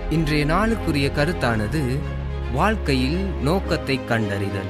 இன்றைய நாளுக்குரிய கருத்தானது வாழ்க்கையில் நோக்கத்தை கண்டறிதல்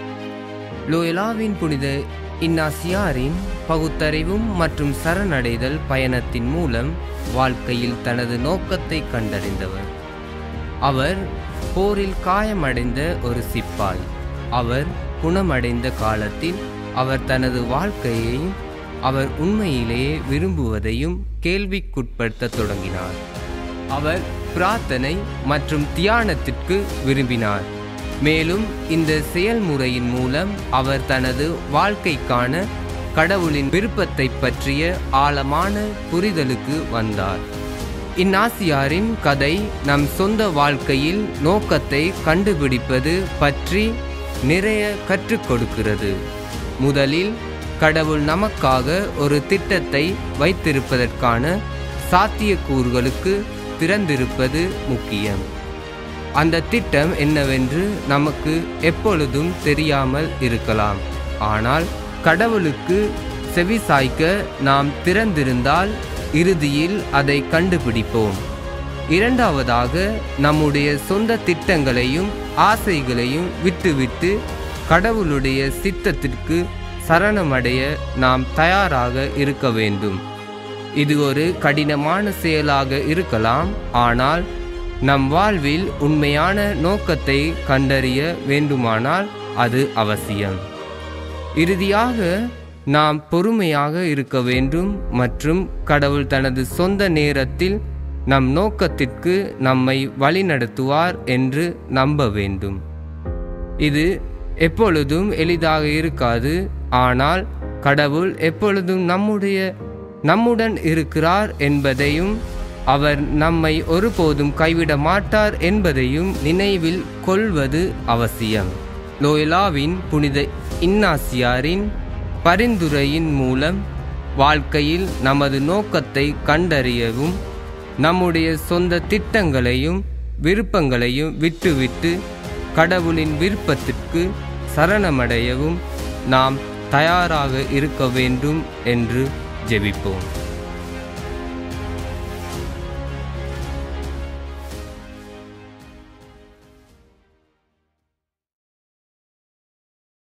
லோயலாவின் புனித இன்னாசியாரின் பகுத்தறிவும் மற்றும் சரணடைதல் பயணத்தின் மூலம் வாழ்க்கையில் தனது நோக்கத்தை கண்டறிந்தவர் அவர் போரில் காயமடைந்த ஒரு சிப்பாய் அவர் குணமடைந்த காலத்தில் அவர் தனது வாழ்க்கையையும் அவர் உண்மையிலேயே விரும்புவதையும் கேள்விக்குட்படுத்த தொடங்கினார் அவர் பிரார்த்தனை மற்றும் தியானத்திற்கு விரும்பினார் மேலும் இந்த செயல்முறையின் மூலம் அவர் தனது வாழ்க்கைக்கான கடவுளின் விருப்பத்தை பற்றிய ஆழமான புரிதலுக்கு வந்தார் இந்நாசியாரின் கதை நம் சொந்த வாழ்க்கையில் நோக்கத்தை கண்டுபிடிப்பது பற்றி நிறைய கற்றுக் கொடுக்கிறது முதலில் கடவுள் நமக்காக ஒரு திட்டத்தை வைத்திருப்பதற்கான சாத்தியக்கூறுகளுக்கு திறந்திருப்பது முக்கியம் அந்த திட்டம் என்னவென்று நமக்கு எப்பொழுதும் தெரியாமல் இருக்கலாம் ஆனால் கடவுளுக்கு செவிசாய்க்க நாம் திறந்திருந்தால் இறுதியில் அதை கண்டுபிடிப்போம் இரண்டாவதாக நம்முடைய சொந்த திட்டங்களையும் ஆசைகளையும் விட்டுவிட்டு கடவுளுடைய சித்தத்திற்கு சரணமடைய நாம் தயாராக இருக்க வேண்டும் இது ஒரு கடினமான செயலாக இருக்கலாம் ஆனால் நம் வாழ்வில் உண்மையான நோக்கத்தை கண்டறிய வேண்டுமானால் அது அவசியம் இறுதியாக நாம் பொறுமையாக இருக்க வேண்டும் மற்றும் கடவுள் தனது சொந்த நேரத்தில் நம் நோக்கத்திற்கு நம்மை வழிநடத்துவார் என்று நம்ப வேண்டும் இது எப்பொழுதும் எளிதாக இருக்காது ஆனால் கடவுள் எப்பொழுதும் நம்முடைய நம்முடன் இருக்கிறார் என்பதையும் அவர் நம்மை ஒருபோதும் கைவிட மாட்டார் என்பதையும் நினைவில் கொள்வது அவசியம் லோயலாவின் புனித இன்னாசியாரின் பரிந்துரையின் மூலம் வாழ்க்கையில் நமது நோக்கத்தை கண்டறியவும் நம்முடைய சொந்த திட்டங்களையும் விருப்பங்களையும் விட்டுவிட்டு கடவுளின் விருப்பத்திற்கு சரணமடையவும் நாம் தயாராக இருக்க வேண்டும் என்று ஜெபிப்போம்